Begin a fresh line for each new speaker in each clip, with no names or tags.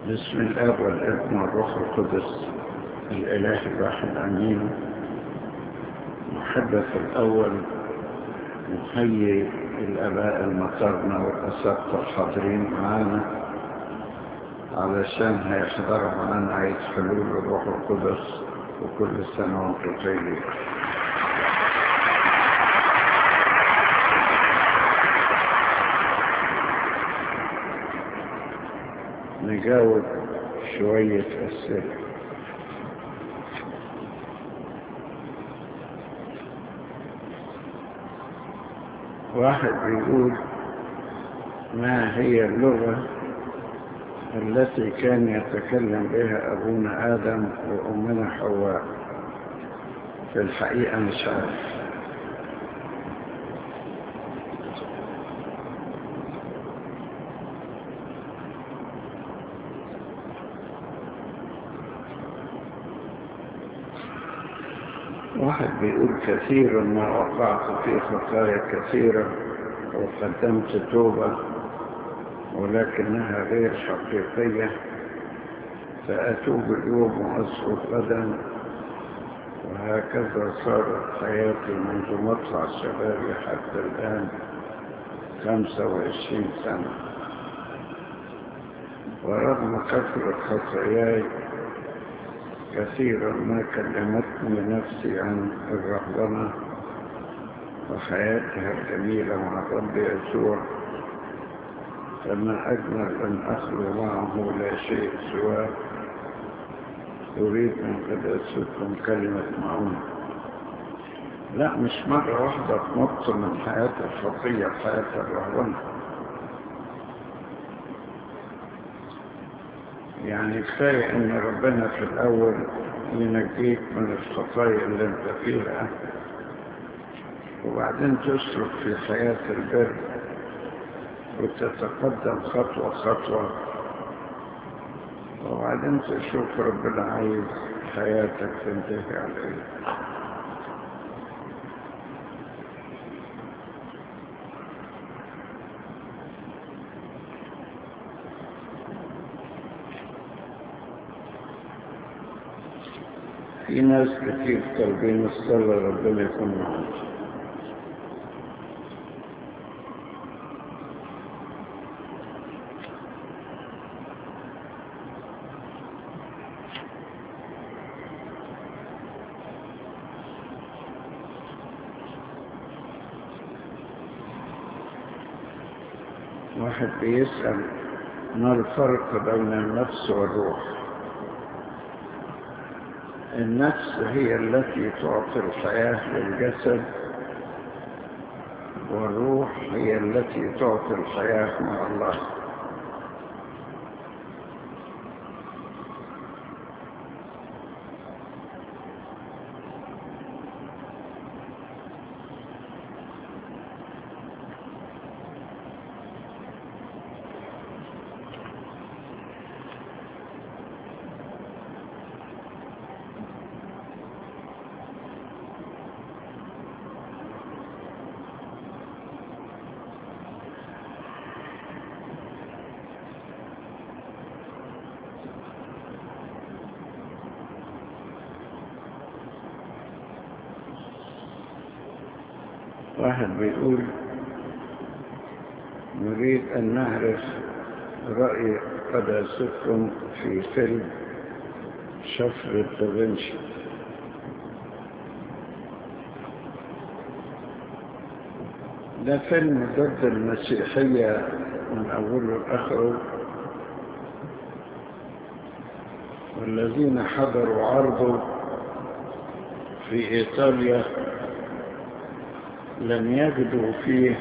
بسم الله والابن والروح القدس الإله الواحد أمين محدث الأول نحيي الآباء المطرنا والأساتذة الحاضرين معانا علشان هيحضروا معانا عيد حلول الروح القدس وكل سنة وانتم طيبين نجاوب شوية أسئلة واحد بيقول ما هي اللغة التي كان يتكلم بها أبونا آدم وأمنا حواء في الحقيقة مش عارف واحد بيقول كثيرا ما وقعت في خطايا كثيرة وقدمت توبة ولكنها غير حقيقية فأتوب اليوم وأسقط غدا وهكذا صارت حياتي منذ مطلع شبابي حتى الآن خمسة وعشرين سنة ورغم كثرة خطاياي كثيرا ما كلمتني نفسي عن الرهبنة وحياتها الجميلة مع الرب يسوع فما أجمل أن أخلو معه لا شيء سواه أريد من قداستكم كلمة معونة لا مش مرة واحدة تنط من حياة الخطية حياة الرهبنة يعني كفاية ان ربنا في الاول ينجيك من الخطايا اللي انت فيها وبعدين تسلك في حياة البر وتتقدم خطوة خطوة وبعدين تشوف ربنا عايز حياتك تنتهي على ايه في ناس كتير طالبين الصلاة ربنا يكون معاهم واحد بيسأل ما الفرق بين النفس والروح النفس هي التي تعطي الحياة للجسد والروح هي التي تعطي الحياة مع الله واحد بيقول نريد أن نعرف رأي قداستكم في فيلم شفر الدافنشي ده فيلم ضد المسيحية من أوله لآخره والذين حضروا عرضه في إيطاليا لم يجدوا فيه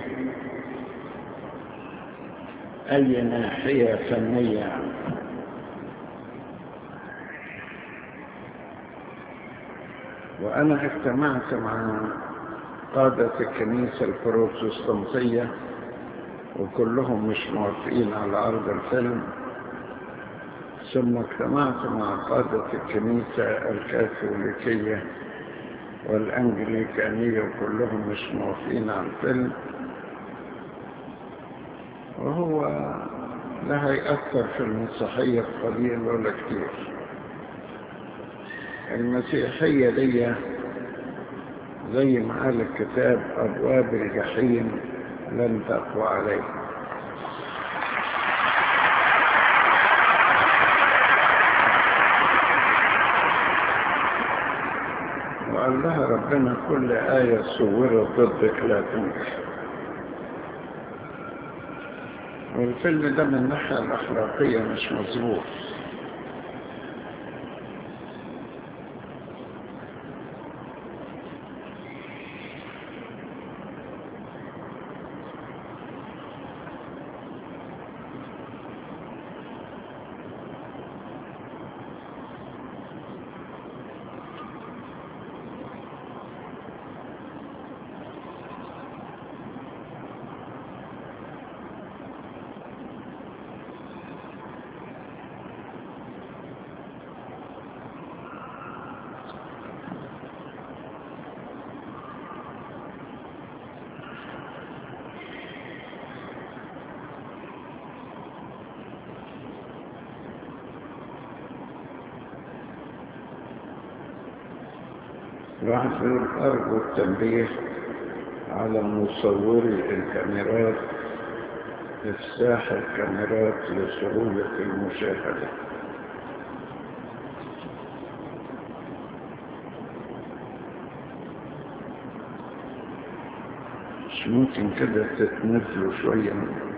أي ناحية فنية وأنا اجتمعت مع قادة الكنيسة البروتستانتية وكلهم مش موافقين على عرض الفيلم ثم اجتمعت مع قادة الكنيسة الكاثوليكية والأنجليكانية كلهم مش موافقين على الفيلم وهو لا هيأثر في المسيحية قليل ولا كتير المسيحية دي زي ما قال الكتاب أبواب الجحيم لن تقوى عليه وقال لها ربنا كل آية صورت ضدك لا تنجح والفيلم ده من الناحية الأخلاقية مش مظبوط الواحد يقول أرجو التنبيه على مصوري الكاميرات إفساح الكاميرات لسهولة المشاهدة مش ممكن كده تتنفلوا شوية منه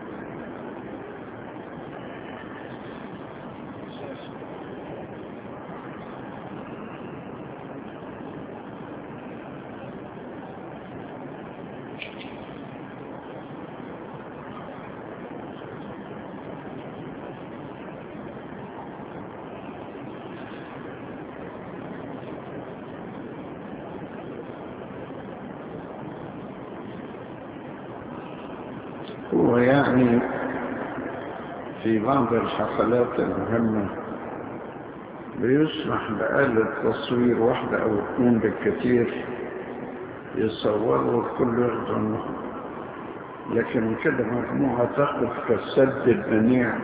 هو يعني في بعض الحفلات المهمة بيسمح بآلة تصوير واحدة أو اثنين بالكثير يصوروا الكل ياخدوا منهم لكن كده مجموعة تاخد كالسد المنيع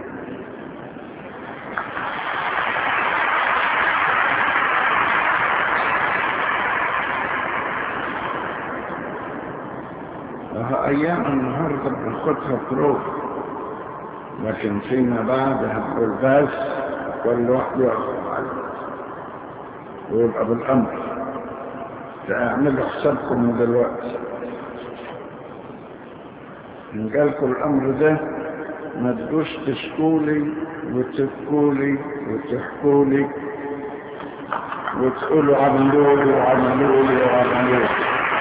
لها أيام النهاردة بناخدها بروف لكن فيما بعد هنقول بس كل واحد ياخد عليه ويبقى بالأمر تعملوا حسابكم من دلوقتي إن جالكم الأمر ده ما تجوش تشكولي وتبكولي وتحكولي وتقولوا عملوا لي وعملوا لي وعملوا لي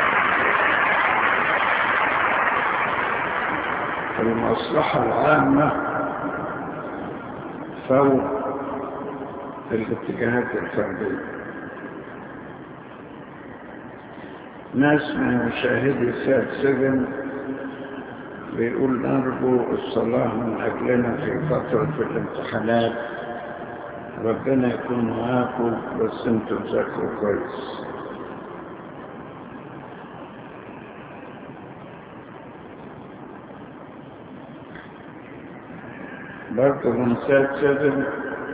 المصلحة العامة فوق الاتجاهات الفردية ناس من مشاهدي سات سيفن بيقول نرجو الصلاة من أجلنا في فترة الامتحانات ربنا يكون معاكم بس انتوا تذاكروا كويس برضه من سات سيفن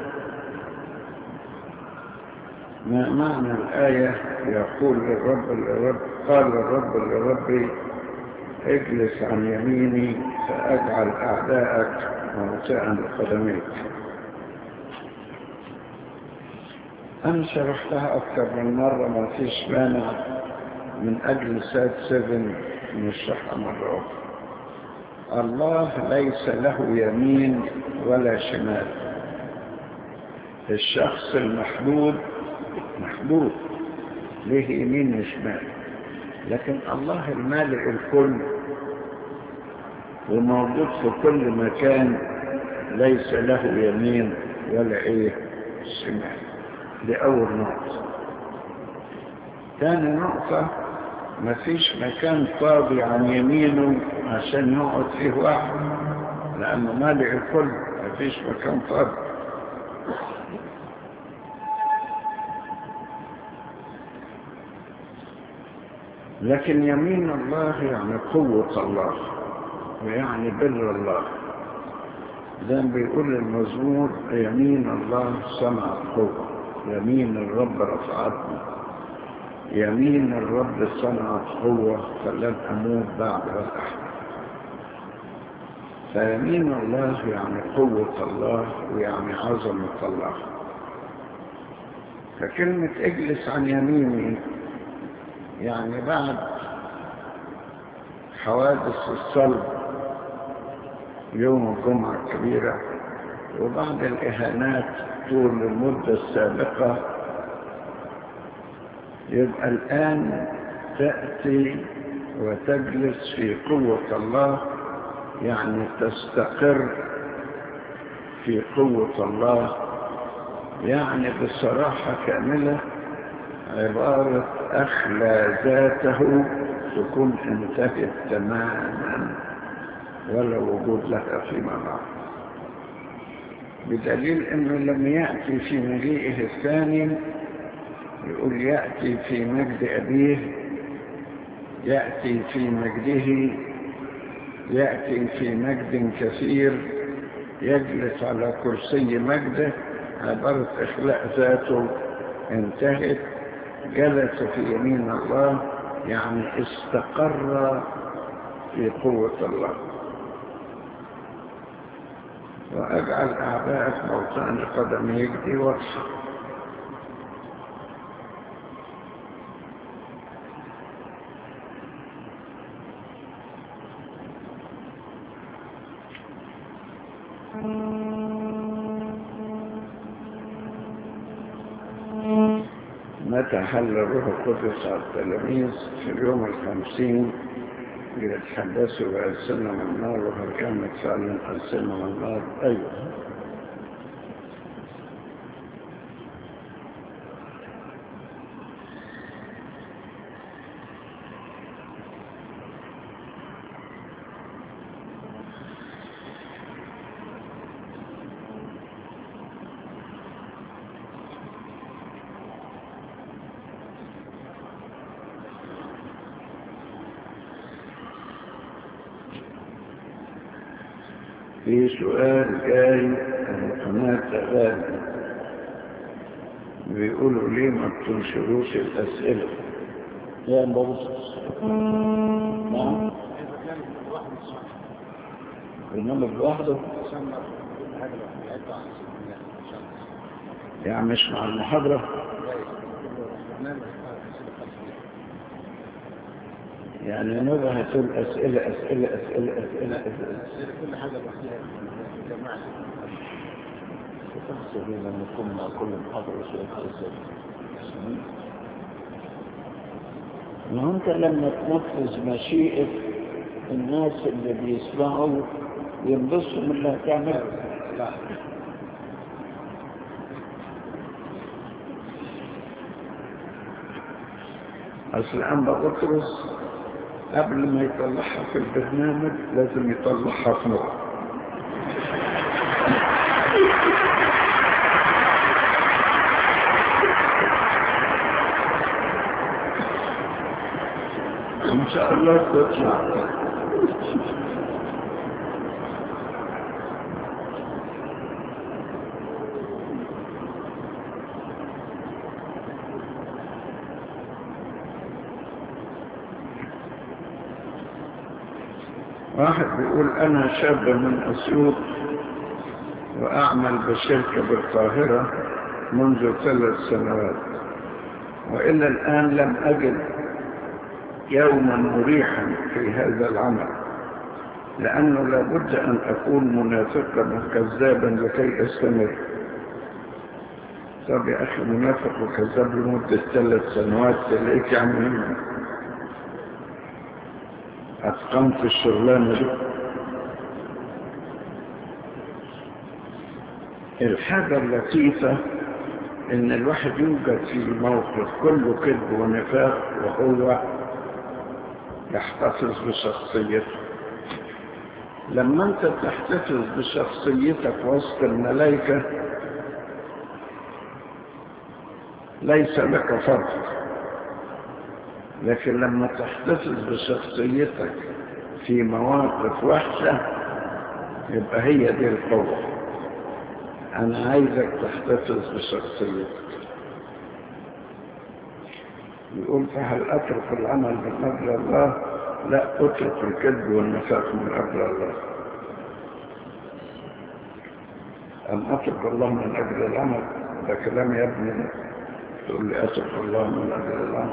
ما معنى الآية يقول للرب للرب قال الرب لربي اجلس عن يميني فأجعل أعداءك موسعا لقدميك أنا شرحتها أكثر من مرة ما فيش مانع من أجل سات سيفن نشرحها مرة أخرى الله ليس له يمين ولا شمال الشخص المحدود محدود له يمين وشمال لكن الله المالئ الكل وموجود في كل مكان ليس له يمين ولا ايه شمال دي اول نقطة ثاني نقطة مفيش مكان فاضي عن يمينه عشان يقعد فيه واحد لأنه مالئ الكل مفيش مكان فاضي لكن يمين الله يعني قوة الله ويعني بر الله زي ما بيقول المزمور يمين الله صنعت قوة يمين الرب رفعتني يمين الرب صنعت قوة فلن أموت بعد الأحد فيمين الله يعني قوة الله ويعني عظمة الله فكلمة اجلس عن يميني يعني بعد حوادث الصلب يوم الجمعة الكبيرة وبعد الإهانات طول المدة السابقة يبقى الآن تأتي وتجلس في قوة الله يعني تستقر في قوة الله يعني بصراحة كاملة عبارة أخلى ذاته تكون انتهت تماما ولا وجود لها فيما بعد بدليل انه لم يأتي في مجيئه الثاني يقول يأتي في مجد أبيه يأتي في مجده يأتي في مجد كثير يجلس على كرسي مجده عبارة إخلاء ذاته انتهت جلس في يمين الله يعني استقر في قوة الله وأجعل أعداءك موطئا لقدميك دي واضحة متى حل الروح القدس على التلاميذ في اليوم الخمسين يتحدثوا بألسنة من النار وهل كانت فعلا ألسنة من النار أيوه في سؤال جاي من قناة أغاني بيقولوا ليه ما بتنشروش الأسئلة
يا مبوس نعم برنامج لوحده
يعني مش مع المحاضرة يعني نبقى هتقول أسئلة أسئلة أسئلة أسئلة أسئلة
كل حاجة لوحدها جماعة
تفسر لما يكون مع كل محاضرة شيء خاصة ما هو انت لما تنفذ مشيئة الناس اللي بيسمعوا ينبسطوا من اللي هتعمله
لا
أصل أنبا بطرس قبل ما يطلعها في البرنامج لازم يطلعها في نور إن شاء الله تطلع واحد بيقول أنا شاب من أسيوط وأعمل بشركة بالقاهرة منذ ثلاث سنوات وإلى الآن لم أجد يوما مريحا في هذا العمل لأنه لابد أن أكون منافقا وكذابا لكي أستمر طب يا أخي منافق وكذاب لمدة ثلاث سنوات تلاقيك يعني أتقنت الشغلانة دي الحاجة اللطيفة إن الواحد يوجد في موقف كله كذب ونفاق وهو يحتفظ بشخصيته لما أنت تحتفظ بشخصيتك وسط الملائكة ليس لك فرق لكن لما تحتفظ بشخصيتك في مواقف وحشة يبقى هي دي القوة أنا عايزك تحتفظ بشخصيتك يقول فهل أترك العمل من أجل الله لا أترك الكذب والنفاق من أجل الله أم أترك الله من أجل العمل ده كلام يا ابني تقول لي أترك الله من أجل العمل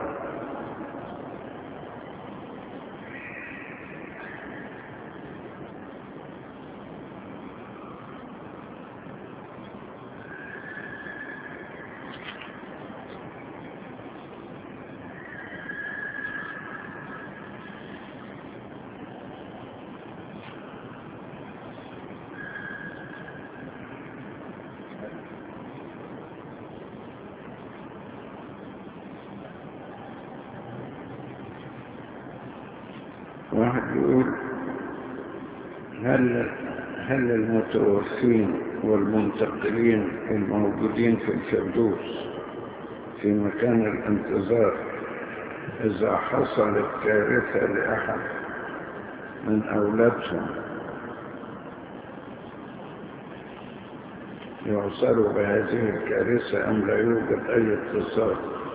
واحد يقول هل هل المتوفين والمنتقلين الموجودين في الفردوس في مكان الانتظار إذا حصلت كارثة لأحد من أولادهم يعصروا بهذه الكارثة أم لا يوجد أي اتصال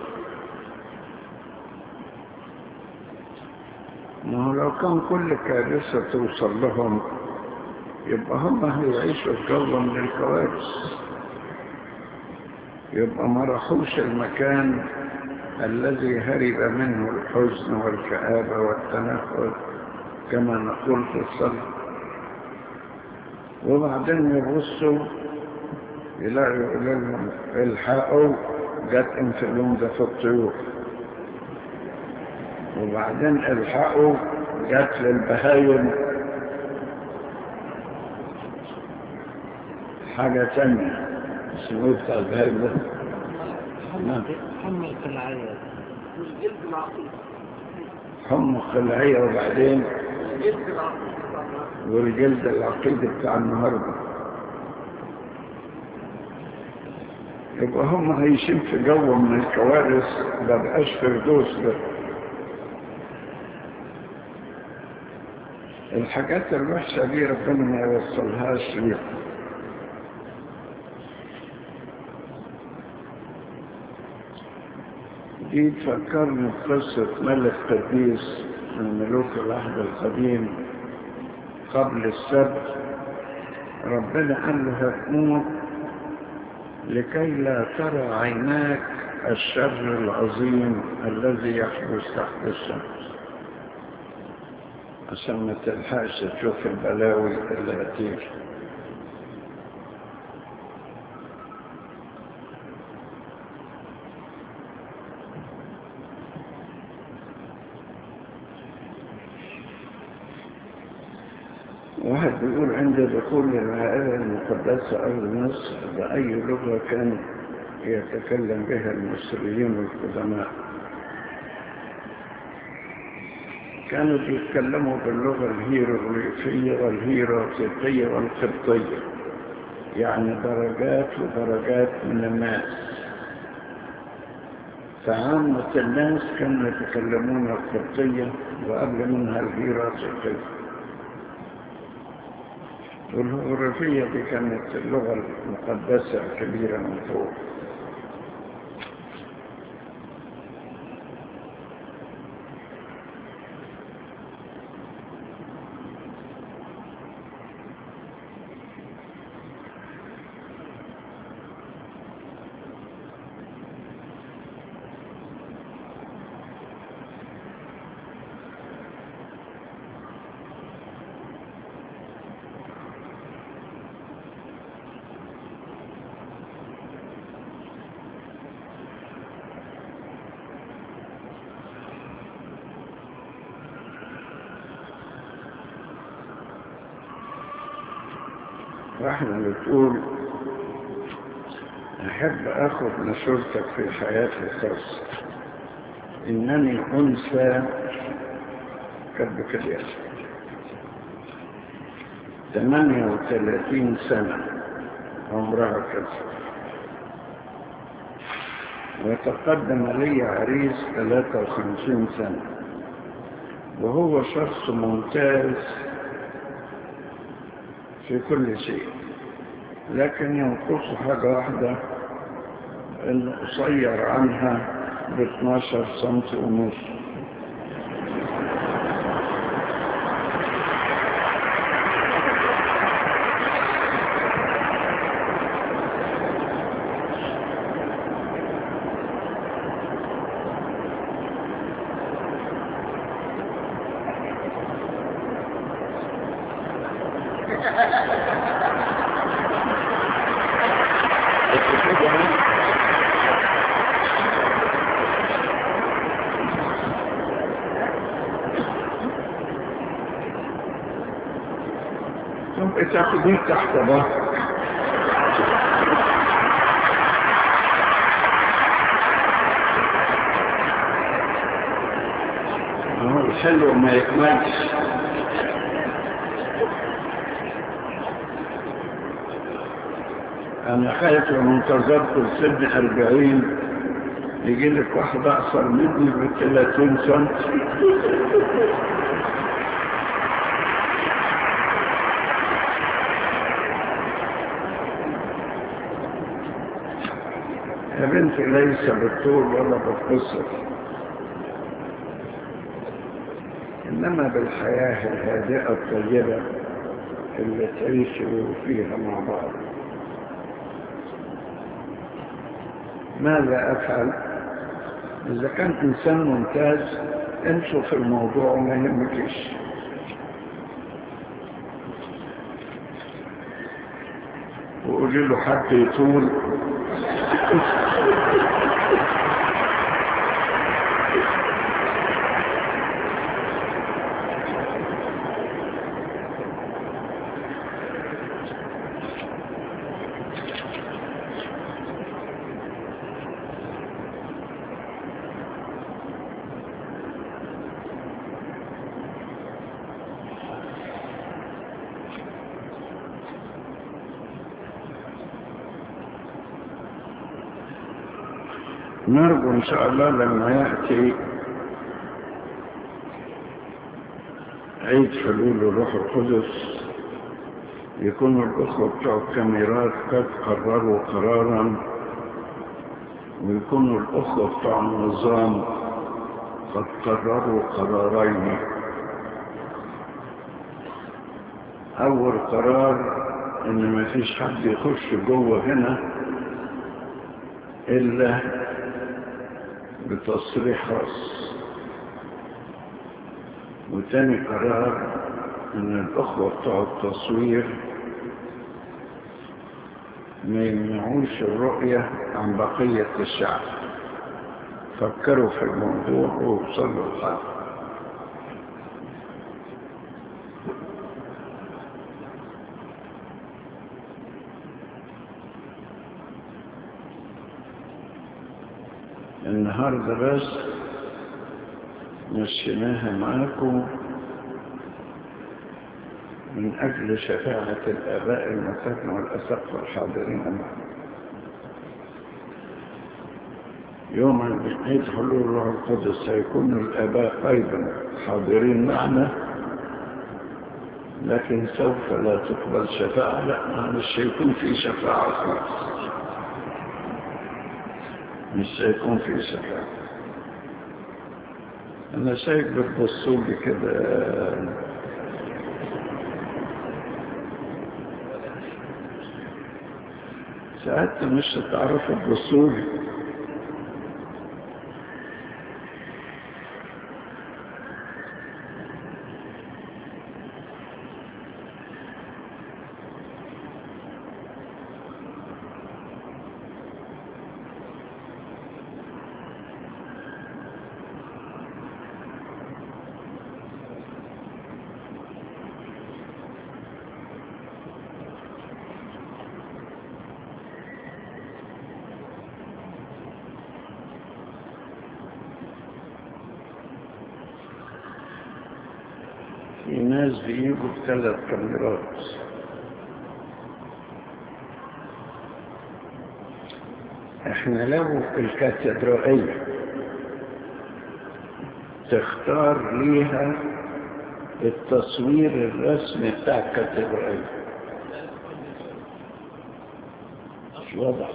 ما هو لو كان كل كارثة توصل لهم يبقى هم هيعيشوا في جو من الكوارث يبقى ما راحوش المكان الذي هرب منه الحزن والكآبة والتنفر كما نقول في الصلاة وبعدين يبصوا يلاقوا يقول لهم الحقوا جت انفلونزا في الطيور وبعدين الحقوا جت للبهايم حاجة تانية اسمه ايه بتاع البهايم ده نعم.
حمل العيال والجلد العقيق
حمى خلعية وبعدين
الجلد العقيق
والجلد العقيدي بتاع النهاردة يبقى هم عايشين في جو من الكوارث ما بقاش فردوس ده الحاجات الوحشة دي ربنا ما يوصلهاش ليهم دي تفكرني بقصة ملك قديس من ملوك العهد القديم قبل السبت ربنا قال له هتموت لكي لا ترى عيناك الشر العظيم الذي يحدث تحت الشمس عشان ما تلحقش تشوف البلاوي اللي هتيجي واحد بيقول عند دخول العائلة المقدسة أرض مصر بأي لغة كان يتكلم بها المصريين والقدماء كانوا بيتكلموا باللغة الهيروغليفية والهيروغليفية والقبطية يعني درجات ودرجات من الناس فعامة الناس كانوا يتكلمون القبطية وقبل منها الهيروغليفية والهيروغليفية دي كانت اللغة المقدسة الكبيرة من فوق واحدة بتقول أحب أخذ مشورتك في حياتي الخاصة إنني أنثى كتبك الياس 38 سنة عمرها كذا وتقدم لي عريس 53 سنة وهو شخص ممتاز في كل شيء لكن ينقص حاجة واحدة انه قصير عنها ب 12 سنتي ونص ثم تاخذين تحت ظهر الحلو ما يكملش أنا خايف لو انتظرت لسن أربعين يجي لك واحد أقصر مني بثلاثين سنتي يا بنتي ليس بالطول ولا بالقصر إنما بالحياة الهادئة الطيبة اللي تعيشوا فيها مع بعض ماذا أفعل إذا كان إنسان ممتاز امشوا في الموضوع وما يهمكش وقولي له حد يطول نرجو إن شاء الله لما يأتي عيد حلول الروح القدس يكون الأخوة بتوع الكاميرات قد قرروا قرارا ويكونوا الأخوة بتوع النظام قد قرروا قرارين أول قرار إن ما فيش حد يخش جوه هنا إلا بتصريح خاص وتاني قرار ان الاخوة بتوع التصوير ما يمنعوش الرؤية عن بقية الشعب فكروا في الموضوع ووصلوا الحل النهاردة بس مشيناها معاكم من أجل شفاعة الآباء المساكن والأسقف الحاضرين معنا يوم عيد حلول الروح القدس سيكون الآباء أيضا حاضرين معنا لكن سوف لا تقبل شفاعة لا مش هيكون في شفاعة خالص مش هيكون في شفاعة أنا شايف بتبصوا لي كده ساعات مش هتعرفوا تبصوا لي في ناس بيجوا بثلاث كاميرات احنا لو الكاتدرائية تختار ليها التصوير الرسمي بتاع الكاتدرائية مش واضح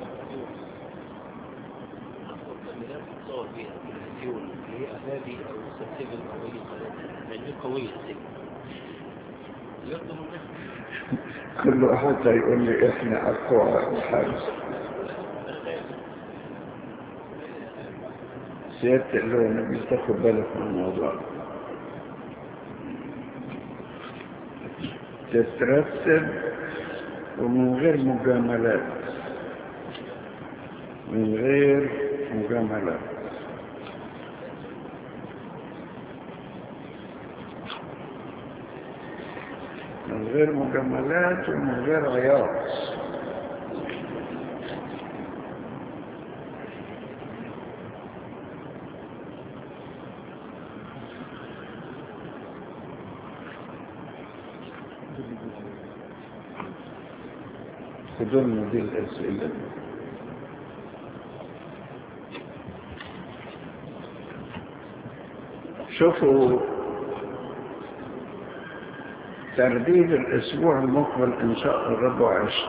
الكاميرات بتصور بيها التلفزيون اللي هي أهالي أو سبسيبل أو أي قناة لأن قوية السجن يرضى منها
كل واحد يقول لي احنا اقوى الحارس سيادة اللون بتاخد بالك من الموضوع تترتب ومن غير مجاملات من غير مجاملات من غير مجاملات ومن غير عياط خدوا دي الأسئلة شوفوا ترديد الأسبوع المقبل إن شاء الرب عشر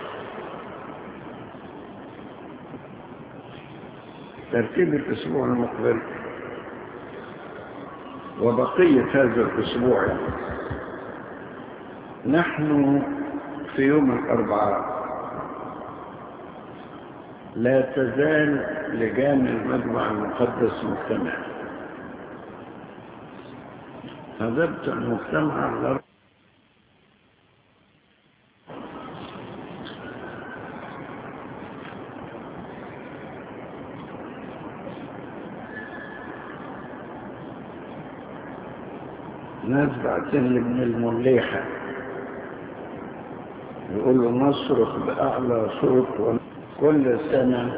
ترتيب الأسبوع المقبل وبقية هذا الأسبوع نحن في يوم الأربعاء لا تزال لجان المجمع المقدس مجتمع حضرت المجتمع الأربعاء ناس بعتين لي من المليحة يقولوا نصرخ بأعلى صوت كل سنة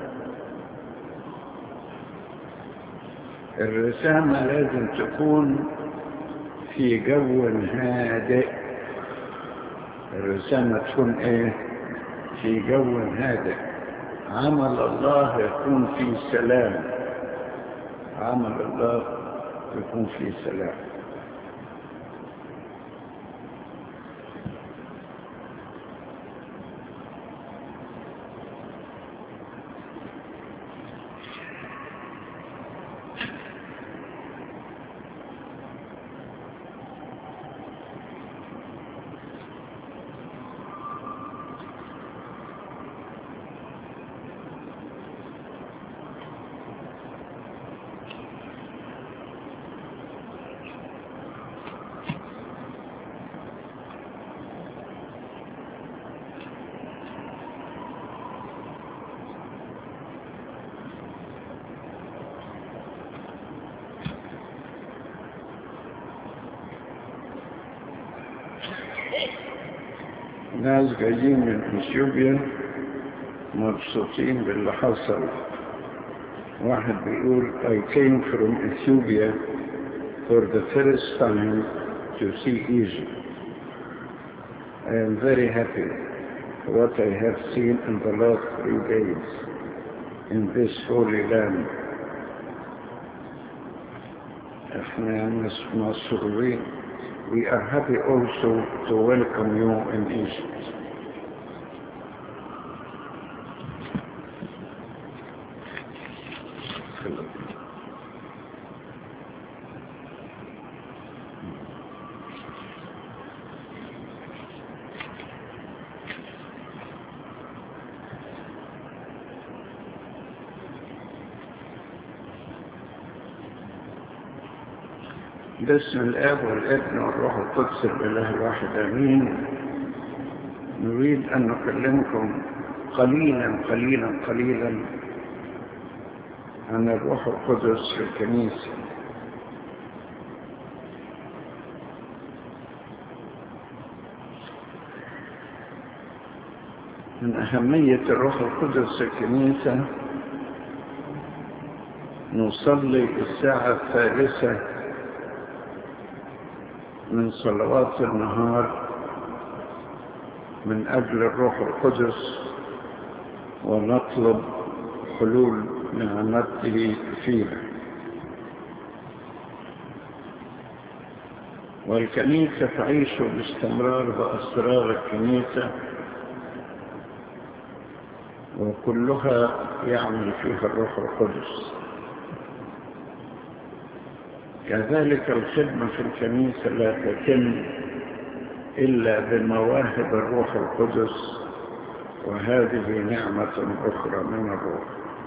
الرسالة لازم تكون في جو هادئ الرسالة تكون ايه في جو هادئ عمل الله يكون في سلام عمل الله يكون في سلام ناس جايين من اثيوبيا مبسوطين باللي حصل واحد بيقول I came from Ethiopia for the first time to see Egypt. I am very happy for what I have seen in the last three days in this holy land. احنا ناس مسرورين We are happy also to welcome you in Egypt. باسم الاب والابن والروح القدس الاله الواحد امين نريد ان نكلمكم قليلا قليلا قليلا عن الروح القدس في الكنيسه من أهمية الروح القدس في الكنيسة نصلي الساعة الثالثة من صلوات النهار من أجل الروح القدس ونطلب حلول نعمته فينا والكنيسة تعيش باستمرار بأسرار الكنيسة وكلها يعمل فيها الروح القدس كذلك الخدمة في الكنيسة لا تتم إلا بمواهب الروح القدس وهذه نعمة أخرى من الروح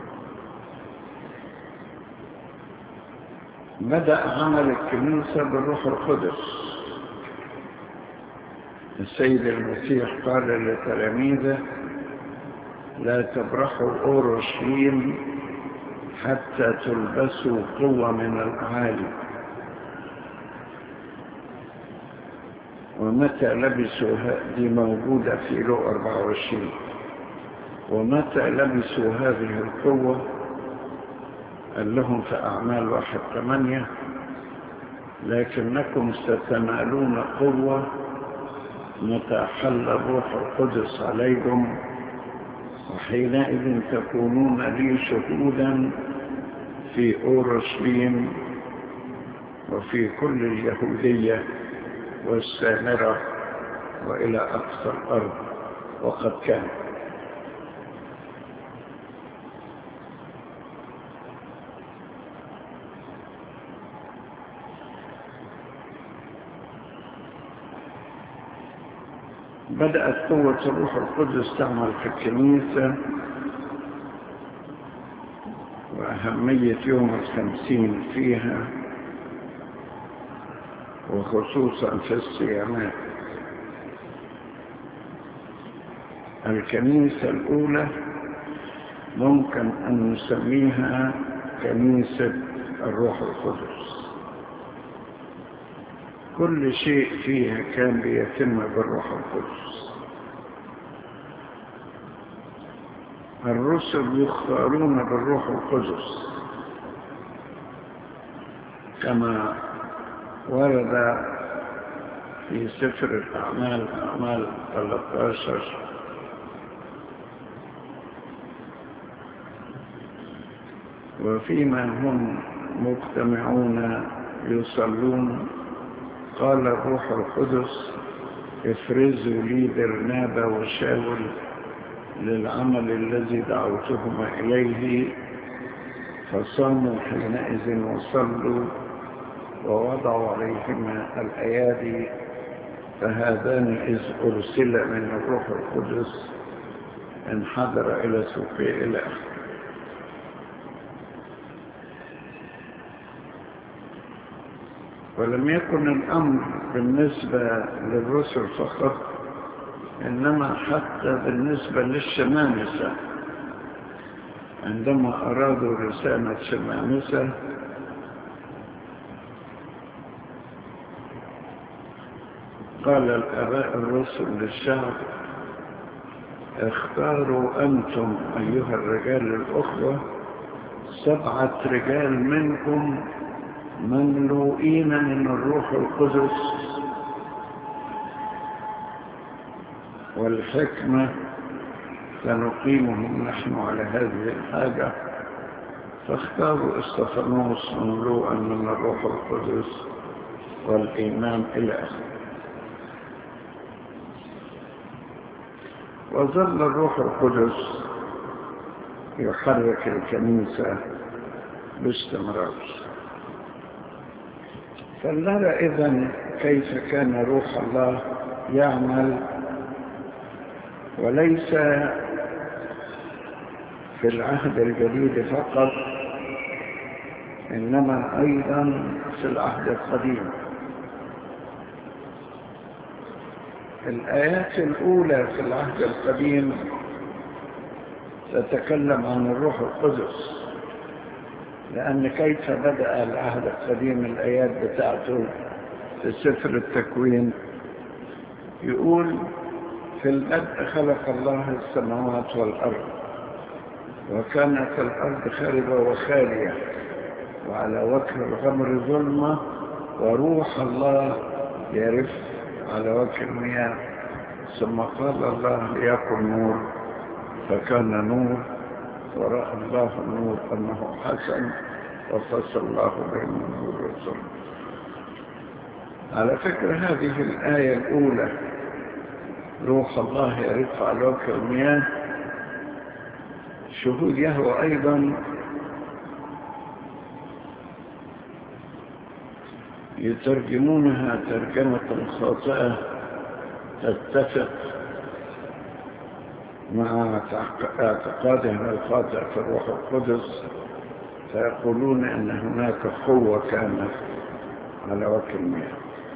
بدأ عمل الكنيسة بالروح القدس السيد المسيح قال لتلاميذه لا تبرحوا أورشليم حتى تلبسوا قوة من الأعالي ومتى لبسوا دي موجودة في لو 24 ومتى لبسوا هذه القوة قال لهم في أعمال واحد ثمانية لكنكم ستنالون قوة متى حل الروح القدس عليكم وحينئذ تكونون لي شهودا في أورشليم وفي كل اليهودية والسامرة وإلى أقصى الأرض وقد كان بدأت قوة الروح القدس تعمل في الكنيسة وأهمية يوم الخمسين فيها وخصوصا في الصيامات الكنيسة الأولى ممكن أن نسميها كنيسة الروح القدس كل شيء فيها كان بيتم بالروح القدس الرسل يختارون بالروح القدس كما ورد في سفر الأعمال أعمال 13 وفيما هم مجتمعون يصلون قال الروح القدس افرزوا لي برنابا وشاول للعمل الذي دعوتهما إليه فصاموا حينئذ وصلوا ووضعوا عليهما الأيادي فهذان إذ أرسل من الروح القدس انحدر إلى سوقي إلى آخره ولم يكن الأمر بالنسبة للرسل فقط إنما حتى بالنسبة للشمامسة عندما أرادوا رسالة شمامسة قال الآباء الرسل للشعب اختاروا أنتم أيها الرجال الأخوة سبعة رجال منكم مملوئين من الروح القدس والحكمة سنقيمهم نحن على هذه الحاجة فاختاروا استفانوس مملوءا من الروح القدس والإيمان إلى آخره وظل الروح القدس يحرك الكنيسة باستمرار فلنرى إذن كيف كان روح الله يعمل وليس في العهد الجديد فقط إنما أيضا في العهد القديم الآيات الأولى في العهد القديم تتكلم عن الروح القدس لأن كيف بدأ العهد القديم الآيات بتاعته في سفر التكوين يقول في البدء خلق الله السماوات والأرض وكانت الأرض خاربة وخالية وعلى وجه الغمر ظلمة وروح الله يرف على وجه المياه ثم قال الله ليكن نور فكان نور ورأى الله النور أنه حسن وفصل الله بين النور والظلم على فكرة هذه الآية الأولى روح الله يرف على وجه المياه شهود يهوى أيضا يترجمونها ترجمة خاطئة تتفق مع اعتقادهم الخاطئ في الروح القدس فيقولون ان هناك قوة كانت على وجه المياه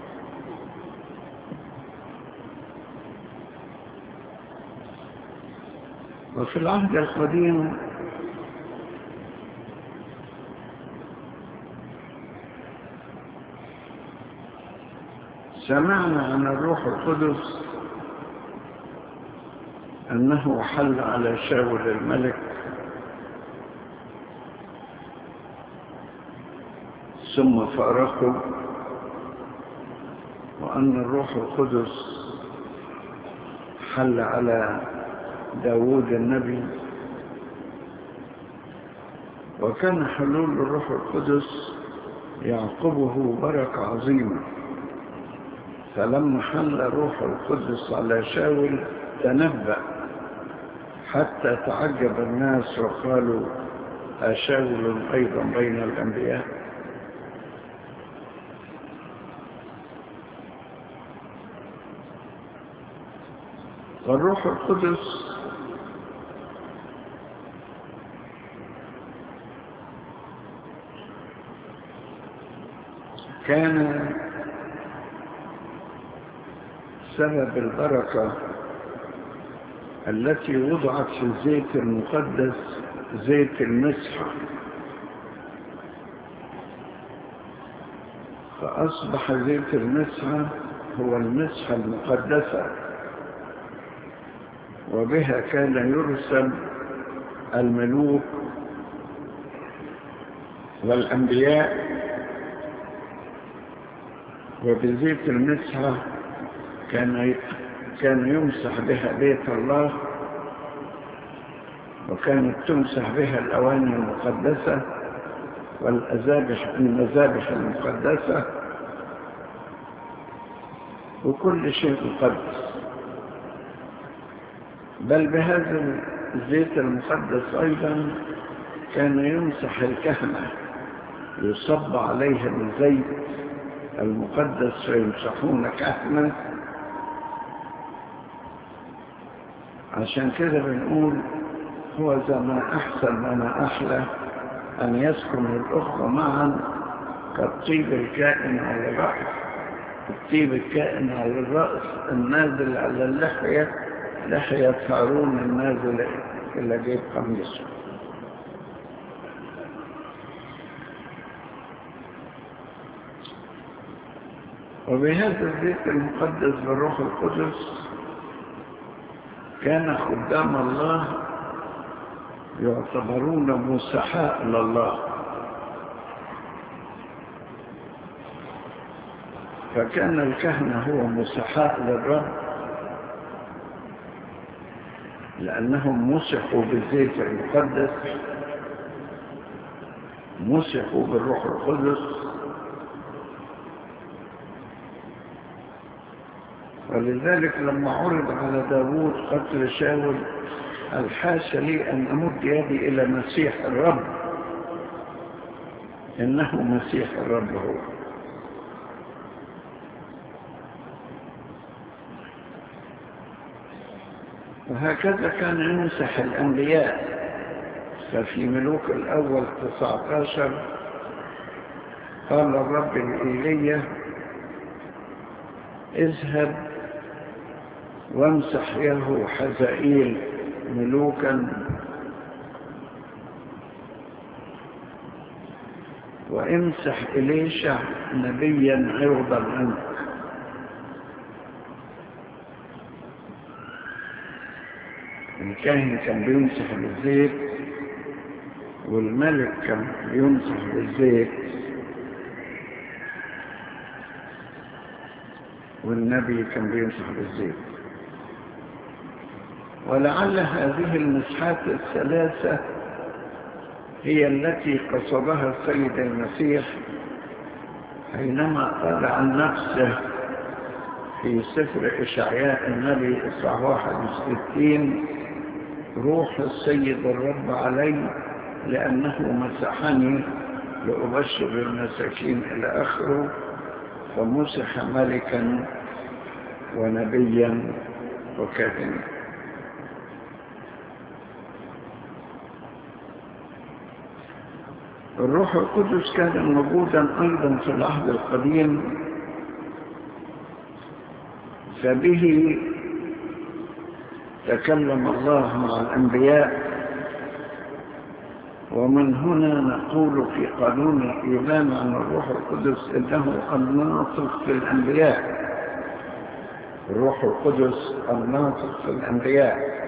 وفي العهد القديم سمعنا عن الروح القدس أنه حل على شاول الملك ثم فارقه وأن الروح القدس حل على داود النبي وكان حلول الروح القدس يعقبه بركة عظيمة فلما حل روح القدس على شاول تنبأ حتى تعجب الناس وقالوا أشاول أيضا بين الأنبياء والروح القدس كان سبب البركة التي وضعت في الزيت المقدس زيت المسحة فأصبح زيت المسحة هو المسحة المقدسة وبها كان يرسل الملوك والأنبياء وبزيت المسحة كان كان يمسح بها بيت الله وكانت تمسح بها الأواني المقدسة والأذابح المذابح المقدسة وكل شيء مقدس بل بهذا الزيت المقدس أيضا كان يمسح الكهنة يصب عليهم الزيت المقدس فيمسحون كهنة عشان كده بنقول هو ذا ما أحسن وما أحلى أن يسكن الأخوة معا كالطيب الكائن على الرأس الطيب الكائن على الرأس النازل على اللحية لحية هارون النازل إلى جيب قميصه وبهذا الزيت المقدس بالروح القدس كان خدام الله يعتبرون مسحاء لله فكان الكهنة هو مسحاء للرب لأنهم مسحوا بالزيت المقدس مسحوا بالروح القدس ولذلك لما عرض على داوود قتل شاول الحاش لي أن أمد يدي إلى مسيح الرب إنه مسيح الرب هو وهكذا كان يمسح الأنبياء ففي ملوك الأول 19 قال الرب الإيلية اذهب وامسح يهو حزائيل ملوكا وامسح إليشع نبيا عوضا عنك الكاهن كان بيمسح بالزيت والملك كان بيمسح بالزيت والنبي كان بيمسح بالزيت ولعل هذه المسحات الثلاثة هي التي قصدها السيد المسيح حينما قال عن نفسه في سفر إشعياء النبي إصحاح 61 روح السيد الرب علي لأنه مسحني لأبشر المساكين إلى آخره فمسح ملكا ونبيا وكاهنا الروح القدس كان موجودا أيضا في العهد القديم فبه تكلم الله مع الأنبياء ومن هنا نقول في قانون الإيمان عن الروح القدس إنه الناطق في الأنبياء الروح القدس الناطق في الأنبياء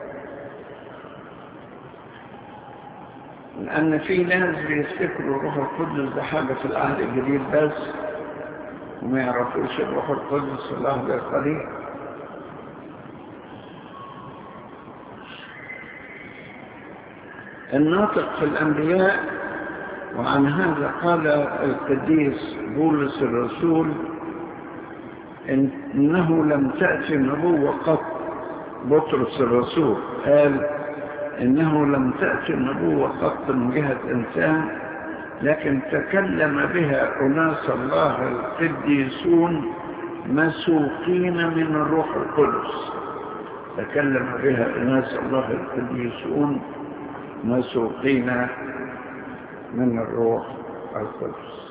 لأن في ناس بيفتكروا الروح القدس ده حاجة في العهد الجديد بس وما يعرفوش الروح القدس في العهد القديم الناطق في الأنبياء وعن هذا قال القديس بولس الرسول إن إنه لم تأتي النبوة قط بطرس الرسول قال إنه لم تأتي النبوة قط من جهة إنسان لكن تكلم بها أناس الله القديسون مسوقين من الروح القدس تكلم بها أناس الله القديسون مسوقين من الروح القدس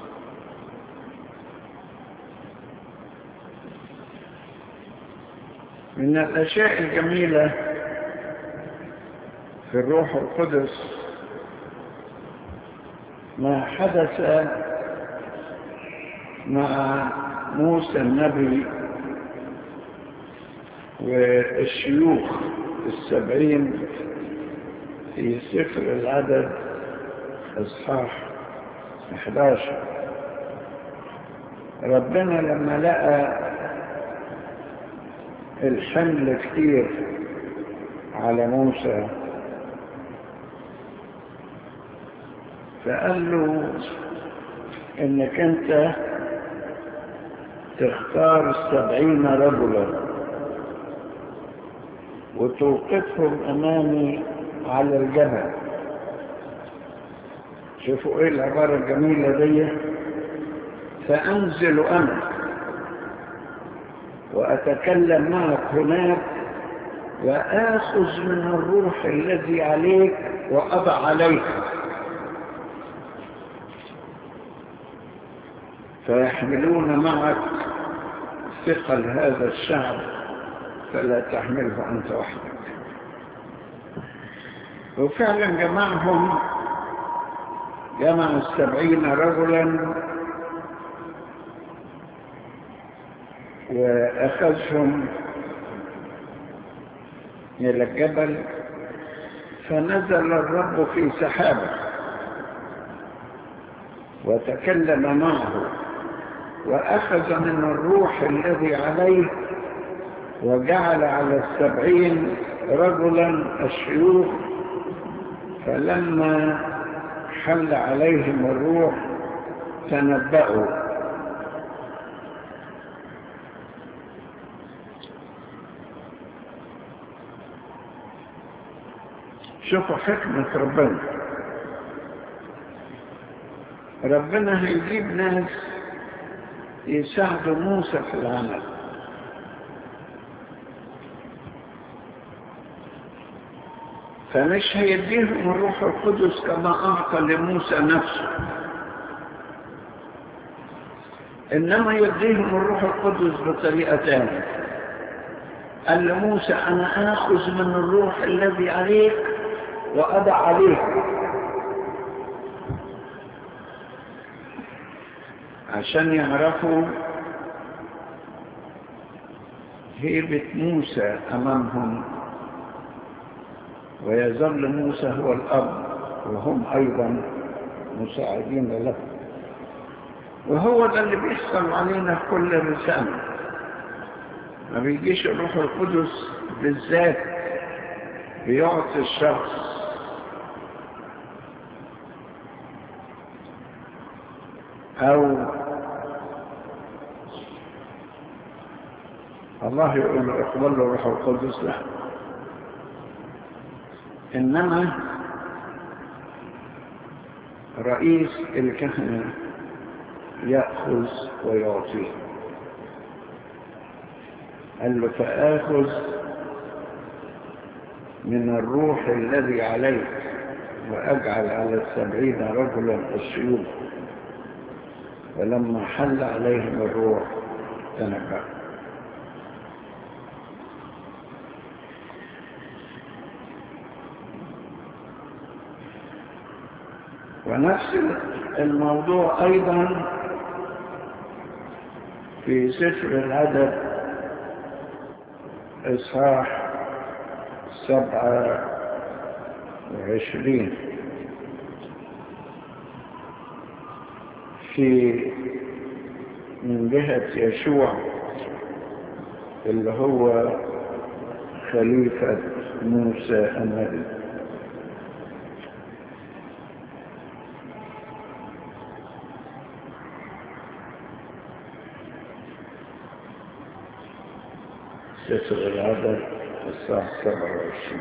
من الأشياء الجميلة في الروح القدس ما حدث مع موسى النبي والشيوخ السبعين في سفر العدد اصحاح 11 ربنا لما لقى الحمل كتير على موسى فقال له انك انت تختار السبعين رجلا وتوقفهم امامي على الجبل شوفوا ايه العبارة الجميلة دي فانزل انا واتكلم معك هناك واخذ من الروح الذي عليك واضع عليك فيحملون معك ثقل هذا الشعب فلا تحمله أنت وحدك وفعلا جمعهم جمع السبعين رجلا وأخذهم إلى الجبل فنزل الرب في سحابه وتكلم معه وأخذ من الروح الذي عليه وجعل على السبعين رجلا الشيوخ فلما حل عليهم الروح تنبأوا شوفوا حكمة ربنا ربنا هيجيب ناس يساعدوا موسى في العمل فمش هيديهم الروح القدس كما أعطى لموسى نفسه إنما يديهم الروح القدس بطريقة ثانية قال لموسى أنا آخذ من الروح الذي عليك وأضع عليك عشان يعرفوا هيبة موسى أمامهم ويظل موسى هو الأب وهم أيضا مساعدين له وهو ده اللي بيحصل علينا في كل رسالة ما بيجيش الروح القدس بالذات بيعطي الشخص أو الله يقول له اقبل له الروح القدس لا إنما رئيس الكهنة يأخذ ويعطيه قال له فآخذ من الروح الذي عليك وأجعل على السبعين رجلا السيوف فلما حل عليهم الروح تنبأ ونفس الموضوع أيضا في سفر العدد إصحاح سبعة وعشرين في من جهة يشوع اللي هو خليفة موسى النبي سفر العدد الساعة سبعة وعشرين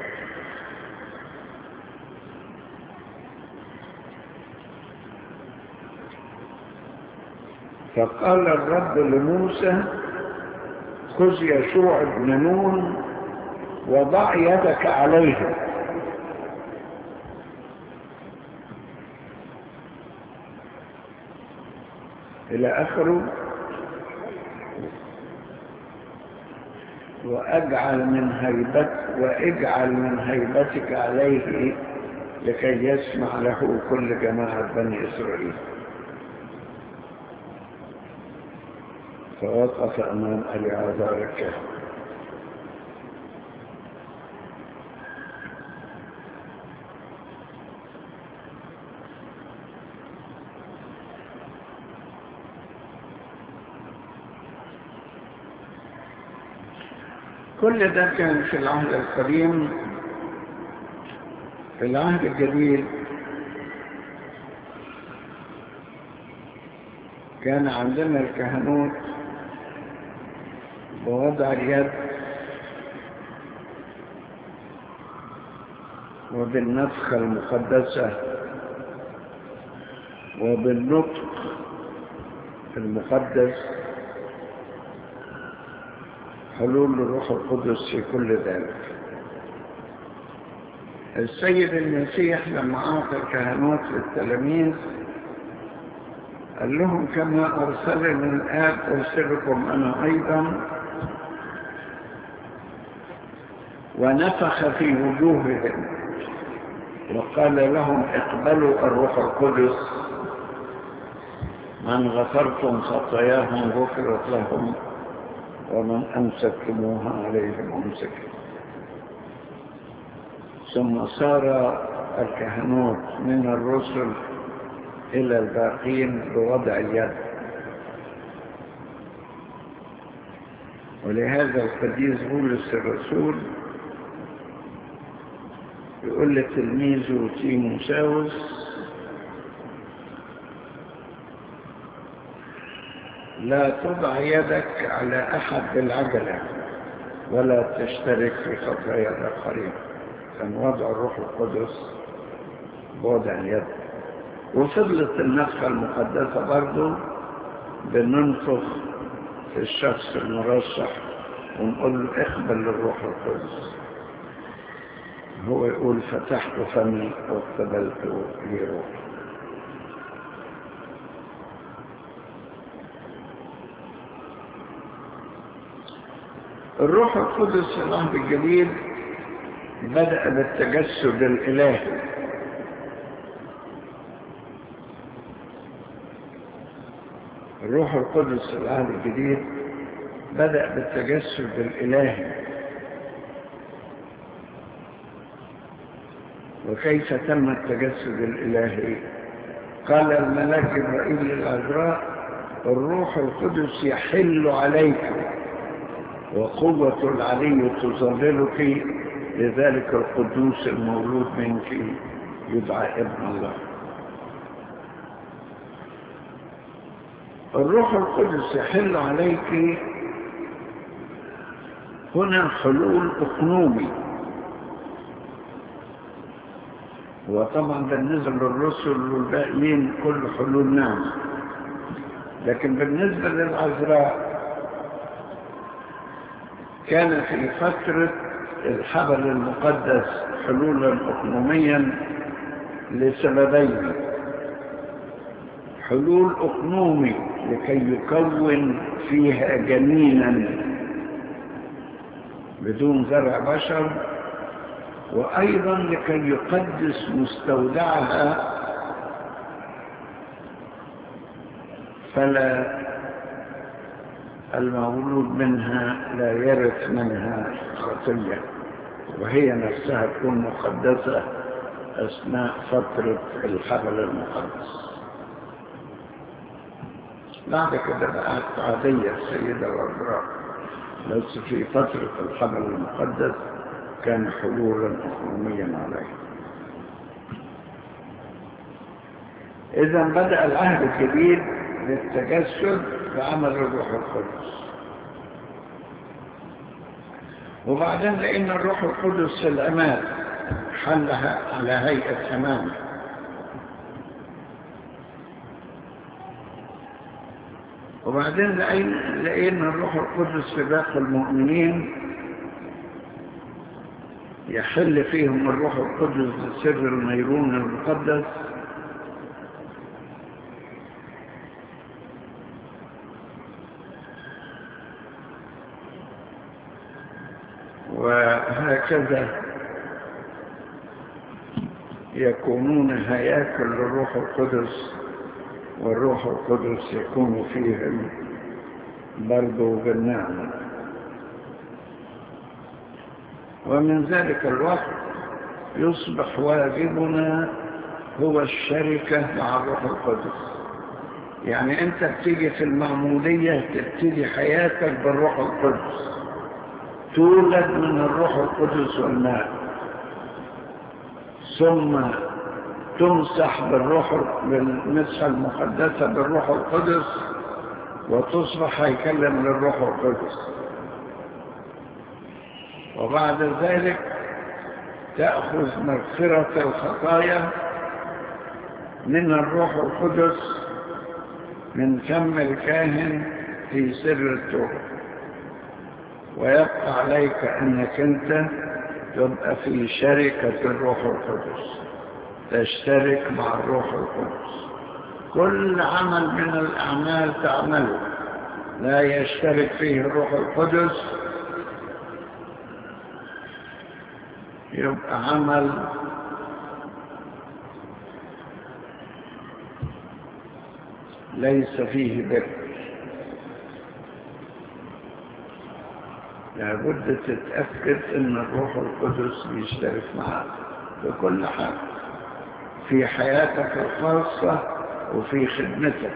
فقال الرب لموسى خذ يشوع بن نون وضع يدك عليه إلى آخره وأجعل من هيبت وإجعل من هيبتك عليه لكي يسمع له كل جماعة بني إسرائيل فوقف أمام العذار الكهف كل ده كان في العهد القديم في العهد الجديد كان عندنا الكهنوت بوضع اليد وبالنفخة المقدسة وبالنطق المقدس حلول الروح القدس في كل ذلك السيد المسيح لما أعطى الكهنوت للتلاميذ قال لهم كما أرسلني الآب أرسلكم أنا أيضا ونفخ في وجوههم وقال لهم اقبلوا الروح القدس من غفرتم خطاياهم غفرت لهم ومن أمسكتموها عليهم أمسكت ثم صار الكهنوت من الرسل إلى الباقين بوضع اليد ولهذا القديس بولس الرسول يقول لتلميذه تيموساوس لا تضع يدك على أحد بالعجلة ولا تشترك في خطايا الآخرين كان وضع الروح القدس بوضع اليد وفضلت النفخة المقدسة برضو بننفخ في الشخص المرشح ونقول له اقبل الروح القدس هو يقول فتحت فمي واقتبلت لي روح الروح القدس في العهد الجديد بدأ بالتجسد الإلهي الروح القدس في العهد الجديد بدأ بالتجسد الإلهي وكيف تم التجسد الإلهي قال الملاك جبرائيل للعذراء الروح القدس يحل عليك وقوة العلي تظللك لذلك القدوس المولود منك يدعى ابن الله الروح القدس يحل عليك هنا حلول أقنومي وطبعا بالنسبة للرسل والباقيين كل حلول نعمة لكن بالنسبة للعذراء كان في فترة الحبل المقدس حلولا أقنوميا لسببين حلول أقنومي لكي يكون فيها جنينا بدون زرع بشر وأيضا لكي يقدس مستودعها فلا المولود منها لا يرث منها خطية وهي نفسها تكون مقدسة أثناء فترة الحبل المقدس بعد كده بقت عادية السيدة العذراء بس في فترة الحبل المقدس كان حلولا أخرميا عليه إذا بدأ العهد الجديد للتجسد بعمل الروح القدس وبعدين لأن الروح القدس في الأمان حلها على هيئة أمان وبعدين لقينا الروح القدس في باقي المؤمنين يحل فيهم الروح القدس بسر الميرون المقدس وهكذا يكونون هياكل للروح القدس والروح القدس يكون فيهم برضو بالنعمة ومن ذلك الوقت يصبح واجبنا هو الشركة مع الروح القدس يعني انت بتيجي في المعمودية تبتدي حياتك بالروح القدس تولد من الروح القدس والماء ثم تمسح بالروح بالمسحة المقدسة بالروح القدس وتصبح هيكلا للروح القدس وبعد ذلك تأخذ مغفرة الخطايا من الروح القدس من فم الكاهن في سر التوبة ويبقى عليك أنك أنت تبقى في شركة الروح القدس تشترك مع الروح القدس كل عمل من الأعمال تعمله لا يشترك فيه الروح القدس يبقى عمل ليس فيه بر لابد تتأكد ان الروح القدس يشترك معك في كل حاجة في حياتك الخاصة وفي خدمتك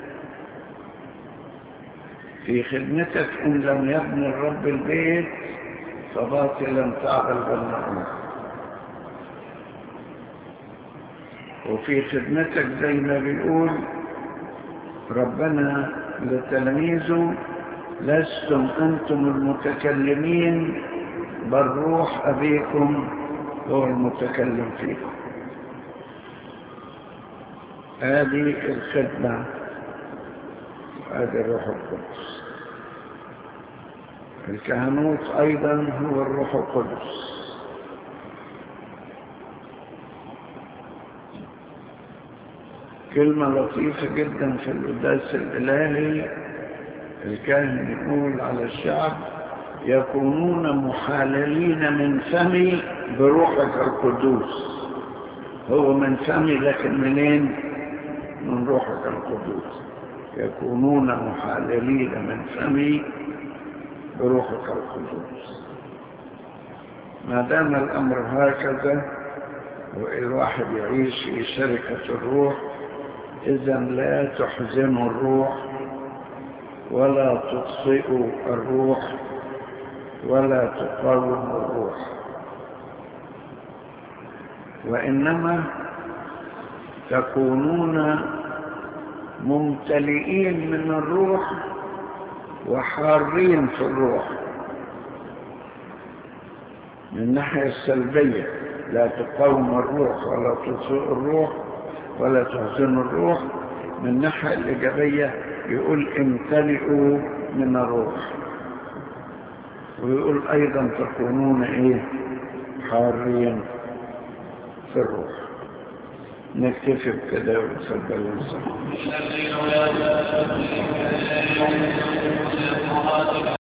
في خدمتك إن لم يبني الرب البيت فباطلا تعمل بالمعروف وفي خدمتك زي ما بيقول ربنا لتلاميذه لستم أنتم المتكلمين بل روح أبيكم هو المتكلم فيكم هذه الخدمة هذا الروح القدس الكهنوت أيضا هو الروح القدس كلمة لطيفة جدا في القداس الإلهي الكاهن يقول على الشعب يكونون محللين من فمي بروحك القدوس هو من فمي لكن منين من روحك القدوس يكونون محللين من فمي بروحك القدوس ما دام الأمر هكذا والواحد يعيش في شركة الروح إذا لا تحزنوا الروح ولا تطفئوا الروح ولا تقاوموا الروح وإنما تكونون ممتلئين من الروح وحارين في الروح من الناحية السلبية لا تقاوم الروح ولا تسوء الروح ولا تحزن الروح من الناحية الإيجابية يقول امتلئوا من الروح ويقول أيضا تكونون إيه حارين في الروح نكتفي بكده ونسبب الإنسان